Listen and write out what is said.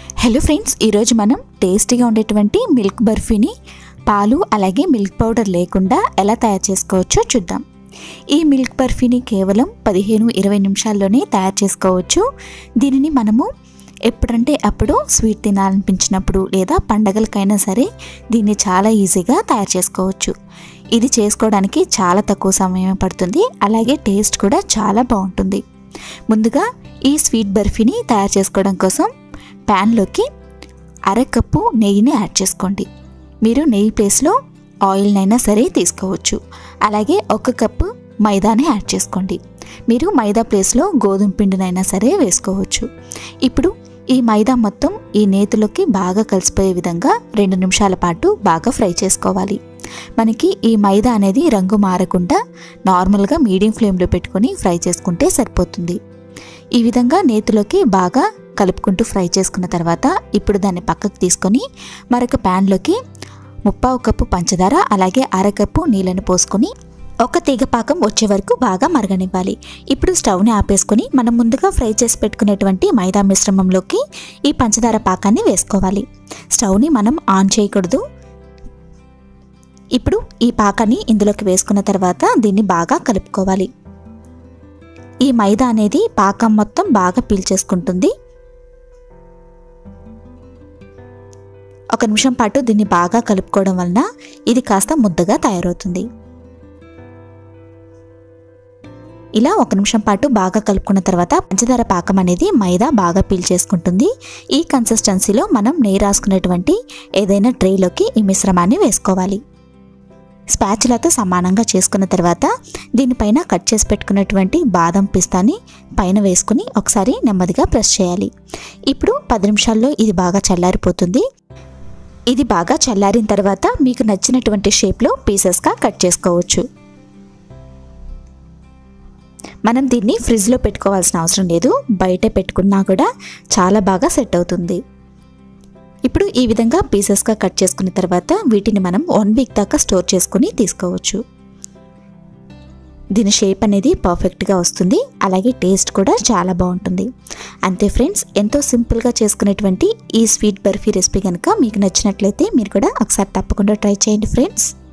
hello friends ఈరోజు మనం టేస్టీగా ఉండేటువంటి మిల్క్ బర్ఫీని పాలు అలాగే మిల్క్ పౌడర్ లేకుండా ఎలా తయారు చేసుకోవచ్చో చూద్దాం ఈ మిల్క్ బర్ఫీని కేవలం పదిహేను ఇరవై నిమిషాల్లోనే తయారు చేసుకోవచ్చు దీనిని మనము ఎప్పుడంటే అప్పుడు స్వీట్ తినాలనిపించినప్పుడు లేదా పండగలకైనా సరే దీన్ని చాలా ఈజీగా తయారు చేసుకోవచ్చు ఇది చేసుకోవడానికి చాలా తక్కువ సమయం పడుతుంది అలాగే టేస్ట్ కూడా చాలా బాగుంటుంది ముందుగా ఈ స్వీట్ బర్ఫీని తయారు చేసుకోవడం కోసం ప్యాన్లోకి అరకప్పు నెయ్యిని యాడ్ చేసుకోండి మీరు నెయ్యి ప్లేస్లో ఆయిల్నైనా సరే తీసుకోవచ్చు అలాగే ఒక కప్పు మైదాని యాడ్ చేసుకోండి మీరు మైదా ప్లేస్లో గోధుమ పిండినైనా సరే వేసుకోవచ్చు ఇప్పుడు ఈ మైదా మొత్తం ఈ నేతిలోకి బాగా కలిసిపోయే విధంగా రెండు నిమిషాల పాటు బాగా ఫ్రై చేసుకోవాలి మనకి ఈ మైదా అనేది రంగు మారకుండా నార్మల్గా మీడియం ఫ్లేమ్లో పెట్టుకొని ఫ్రై చేసుకుంటే సరిపోతుంది ఈ విధంగా నేతిలోకి బాగా కలుపుకుంటూ ఫ్రై చేసుకున్న తర్వాత ఇప్పుడు దాన్ని పక్కకు తీసుకొని మరొక ప్యాన్లోకి ముప్పావు కప్పు పంచదార అలాగే అరకప్పు నీళ్ళని పోసుకొని ఒక తీగ పాకం వచ్చే వరకు బాగా మరగనివ్వాలి ఇప్పుడు స్టవ్ని ఆపేసుకొని మనం ముందుగా ఫ్రై చేసి పెట్టుకునేటువంటి మైదా మిశ్రమంలోకి ఈ పంచదార పాకాన్ని వేసుకోవాలి స్టవ్ని మనం ఆన్ చేయకూడదు ఇప్పుడు ఈ పాకాన్ని ఇందులోకి వేసుకున్న తర్వాత దీన్ని బాగా కలుపుకోవాలి ఈ మైదా అనేది పాకం మొత్తం బాగా పీల్చేసుకుంటుంది ఒక నిమిషం పాటు దీన్ని బాగా కలుపుకోవడం వలన ఇది కాస్త ముద్దగా తయారవుతుంది ఇలా ఒక నిమిషం పాటు బాగా కలుపుకున్న తర్వాత పంచదార పాకం అనేది మైదా బాగా పీల్చేసుకుంటుంది ఈ కన్సిస్టెన్సీలో మనం నెయ్యి రాసుకున్నటువంటి ఏదైనా ట్రేలోకి ఈ మిశ్రమాన్ని వేసుకోవాలి స్పాచులతో సమానంగా చేసుకున్న తర్వాత దీనిపైన కట్ చేసి పెట్టుకున్నటువంటి బాదం పిస్తాని పైన వేసుకుని ఒకసారి నెమ్మదిగా ప్రెస్ చేయాలి ఇప్పుడు పది నిమిషాల్లో ఇది బాగా చల్లారిపోతుంది ఇది బాగా చల్లారిన తర్వాత మీకు నచ్చినటువంటి షేప్లో పీసెస్గా కట్ చేసుకోవచ్చు మనం దీన్ని ఫ్రిడ్జ్లో పెట్టుకోవాల్సిన అవసరం లేదు బయట పెట్టుకున్నా కూడా చాలా బాగా సెట్ అవుతుంది ఇప్పుడు ఈ విధంగా పీసెస్గా కట్ చేసుకున్న తర్వాత వీటిని మనం వన్ వీక్ దాకా స్టోర్ చేసుకుని తీసుకోవచ్చు దీని షేప్ అనేది పర్ఫెక్ట్గా వస్తుంది అలాగే టేస్ట్ కూడా చాలా బాగుంటుంది అంతే ఫ్రెండ్స్ ఎంతో సింపుల్గా చేసుకునేటువంటి ఈ స్వీట్ బర్ఫీ రెసిపీ కనుక మీకు నచ్చినట్లయితే మీరు కూడా ఒకసారి తప్పకుండా ట్రై చేయండి ఫ్రెండ్స్